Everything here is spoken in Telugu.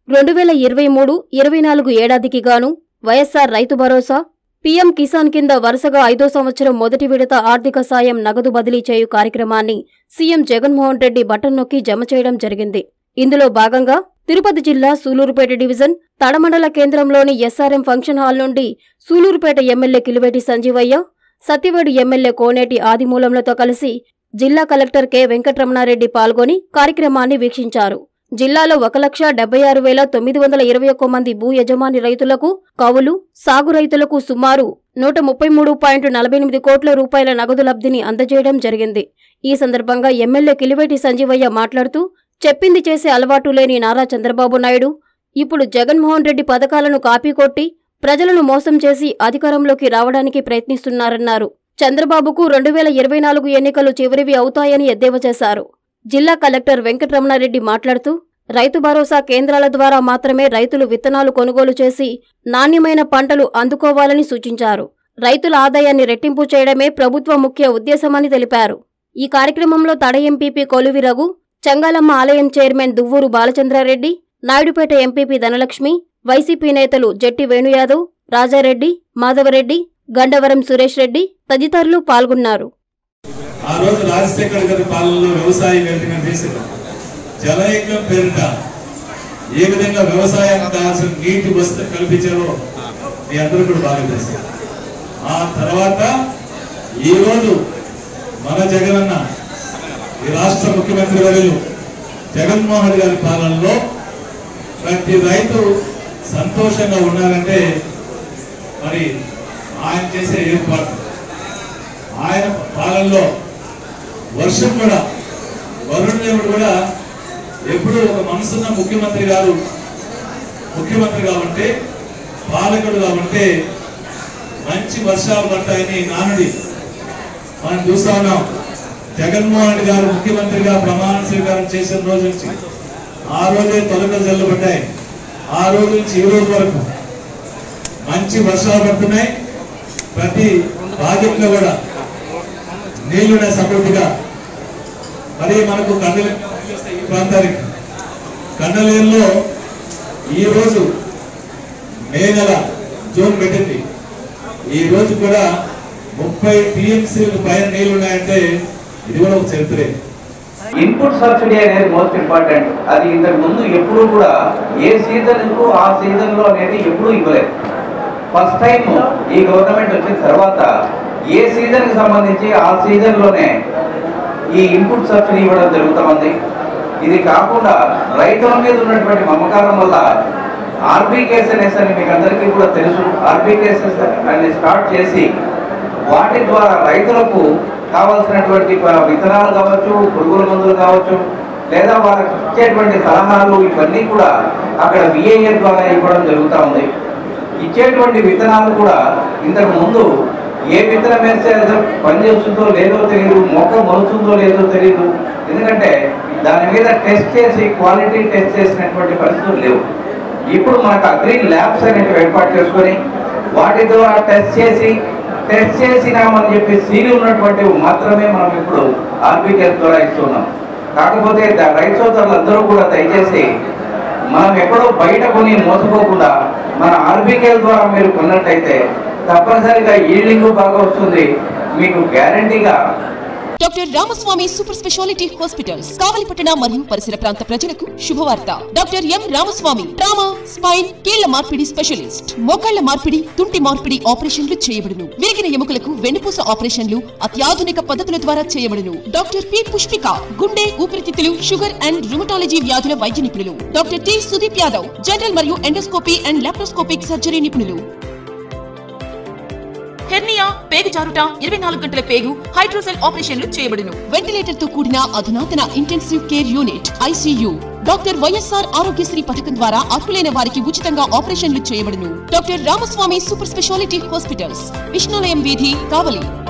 రెండు వేల ఇరవై మూడు ఇరవై నాలుగు ఏడాదికి గాను వైఎస్సార్ రైతు భరోసా పీఎం కిసాన్ కింద వరుసగా ఐదో సంవత్సరం మొదటి విడత ఆర్థిక సాయం నగదు బదిలీ చేయు కార్యక్రమాన్ని సీఎం జగన్మోహన్ రెడ్డి బటన్ నొక్కి జమ చేయడం జరిగింది ఇందులో భాగంగా తిరుపతి జిల్లా సూలూరుపేట డివిజన్ తడమండల కేంద్రంలోని ఎస్ఆర్ఎం ఫంక్షన్ హాల్ నుండి సూలూరుపేట ఎమ్మెల్యే కిలివేటి సంజీవయ్య సత్యవేడు ఎమ్మెల్యే కోనేటి ఆదిమూలంలతో కలిసి జిల్లా కలెక్టర్ కె వెంకటరమణారెడ్డి పాల్గొని కార్యక్రమాన్ని వీక్షించారు జిల్లాలో ఒక లక్ష డెబ్బై ఆరు వేల తొమ్మిది వందల ఇరవై ఒక్క మంది భూ యజమాని రైతులకు కవులు సాగు రైతులకు సుమారు నూట ముప్పై మూడు పాయింట్ నలభై ఎనిమిది కోట్ల రూపాయల నగదు లబ్ధిని అందజేయడం జరిగింది ఈ సందర్భంగా ఎమ్మెల్యే కిలివేటి సంజీవయ్య మాట్లాడుతూ చెప్పింది చేసే అలవాటు లేని నారా చంద్రబాబు నాయుడు ఇప్పుడు జగన్మోహన్ రెడ్డి పథకాలను కాపీ కొట్టి ప్రజలను మోసం చేసి అధికారంలోకి రావడానికి ప్రయత్నిస్తున్నారన్నారు చంద్రబాబుకు రెండు వేల ఇరవై నాలుగు ఎన్నికలు చివరివి అవుతాయని ఎద్దేవా చేశారు జిల్లా కలెక్టర్ వెంకటరమణారెడ్డి మాట్లాడుతూ రైతు భరోసా కేంద్రాల ద్వారా మాత్రమే రైతులు విత్తనాలు కొనుగోలు చేసి నాణ్యమైన పంటలు అందుకోవాలని సూచించారు రైతుల ఆదాయాన్ని రెట్టింపు చేయడమే ప్రభుత్వ ముఖ్య ఉద్దేశమని తెలిపారు ఈ కార్యక్రమంలో తడ ఎంపీపీ కొలువి రఘు చంగాలమ్మ ఆలయం chairman Duvvuru Balachandra Reddy Naidupeta MPP Dhanalakshmi YCP నేతలు జట్టి వేణుయాదవ్ రాజారెడ్డి మాధవరెడ్డి గండవరం సురేష్ రెడ్డి తదితరులు పాల్గొన్నారు ఆ రోజు రాజశేఖర్ గారి పాలనలో వ్యవసాయ వేదిక చేశారు జలయజ్ఞం పేరిట ఏ విధంగా వ్యవసాయానికి కావాల్సిన నీటి వసతి కల్పించారో మీ అందరూ కూడా బాగా తెలుసు ఆ తర్వాత ఈ రోజు మన జగనన్న ఈ రాష్ట్ర ముఖ్యమంత్రి వర్యులు జగన్మోహన్ గారి పాలనలో ప్రతి రైతు సంతోషంగా ఉండాలంటే మరి ఆయన చేసే ఏర్పాటు ఆయన పాలనలో వర్షం కూడా వరుణ్ దేవుడు కూడా ఎప్పుడు ఒక మనసున్న ముఖ్యమంత్రి గారు ముఖ్యమంత్రిగా ఉంటే పాలకుడుగా ఉంటే మంచి వర్షాలు పడతాయని నానుడి మనం చూస్తా ఉన్నాం జగన్మోహన్ రెడ్డి గారు ముఖ్యమంత్రిగా ప్రమాణ స్వీకారం చేసిన రోజు నుంచి ఆ రోజే తొలకలు చల్లబడ్డాయి ఆ రోజు నుంచి ఈ రోజు వరకు మంచి వర్షాలు పడుతున్నాయి ప్రతి భాగ్యంలో కూడా నీళ్లునే సమృద్ధిగా మరి మనకు కండలి ఈ ప్రాంతానికి కండలేరులో ఈ రోజు మే నెల జూన్ పెట్టింది ఈ రోజు కూడా ముప్పై టీఎంసీలకు పైన నీళ్లు ఉన్నాయంటే ఇది కూడా ఒక చరిత్రే ఇన్పుట్ సబ్సిడీ అనేది మోస్ట్ ఇంపార్టెంట్ అది ఇంతకు ముందు ఎప్పుడు కూడా ఏ సీజన్ కు ఆ సీజన్ లో అనేది ఎప్పుడూ ఇవ్వలేదు ఫస్ట్ టైం ఈ గవర్నమెంట్ వచ్చిన తర్వాత ఏ సీజన్ కి సంబంధించి ఆ సీజన్ లోనే ఈ ఇన్పుట్ సబ్సిడీ ఇవ్వడం జరుగుతూ ఉంది ఇది కాకుండా రైతుల మీద ఉన్నటువంటి మమకారం వల్ల ఆర్బీకేఎస్ఎన్ఎస్ అని మీకు అందరికీ కూడా తెలుసు ఆర్బీకేఎస్ఎస్ అని స్టార్ట్ చేసి వాటి ద్వారా రైతులకు కావాల్సినటువంటి ప- విత్తనాలు కావచ్చు పురుగుల మందులు కావచ్చు లేదా వాళ్ళకి ఇచ్చేటువంటి సలహాలు ఇవన్నీ కూడా అక్కడ విఏఏ ద్వారా ఇవ్వడం జరుగుతూ ఉంది ఇచ్చేటువంటి విత్తనాలు కూడా ఇంతకు ముందు ఏ విత్తనం వేస్తే అది పనిచేస్తుందో లేదో తెలియదు మొక్క మొలుతుందో లేదో తెలియదు ఎందుకంటే దాని మీద టెస్ట్ చేసి క్వాలిటీ టెస్ట్ చేసినటువంటి పరిస్థితులు లేవు ఇప్పుడు మనకు అగ్రి ల్యాబ్స్ అనేవి ఏర్పాటు చేసుకొని వాటి ద్వారా టెస్ట్ చేసి టెస్ట్ చేసినామని చెప్పి సీల్ ఉన్నటువంటివి మాత్రమే మనం ఇప్పుడు ఆర్బీకేఎస్ ద్వారా ఇస్తున్నాం కాకపోతే ద- రైతు సోదరులందరూ కూడా దయచేసి మనం ఎక్కడో బయట కొని మోసపోకుండా మన ఆర్బీకేల ద్వారా మీరు కొన్నట్టయితే తప్పనిసరిగా ఈల్డింగ్ బాగా వస్తుంది మీకు గ్యారంటీగా doctor Ramaswamy super speciality hospitals కావలిపట్టణ మరియు పరిసర ప్రాంత ప్రజలకు శుభవార్త doctor M Ramaswamy trauma spine కీళ్ల మార్పిడి స్పెషలిస్ట్ మోకాళ్ల మార్పిడి తుంటి మార్పిడి ఆపరేషన్లు చేయబడును విరిగిన ఎముకలకు వెన్నుపూస ఆపరేషన్లు అత్యాధునిక పద్ధతుల ద్వారా చేయబడును డాక్టర్ పి పుష్పిక గుండె ఊపిరితిత్తులు షుగర్ అండ్ రుమటాలజీ వ్యాధుల వైద్య నిపుణులు doctor T Sudeep Yadav general మరియు ఎండోస్కోపీ అండ్ లాప్రోస్కోపిక్ సర్జరీ నిపుణులు హెర్నియా పేగు జారుట ఇరవై నాలుగు గంటల పేగు హైడ్రోసెల్ ఆపరేషన్లు చేయబడును వెంటిలేటర్ తో కూడిన అధునాతన intensive care unit ICU doctor YSR Aarogyasri పథకం ద్వారా అర్హులైన వారికి ఉచితంగా ఆపరేషన్లు చేయబడును doctor Ramaswamy super speciality hospitals Vishnalayam వీధి కావలి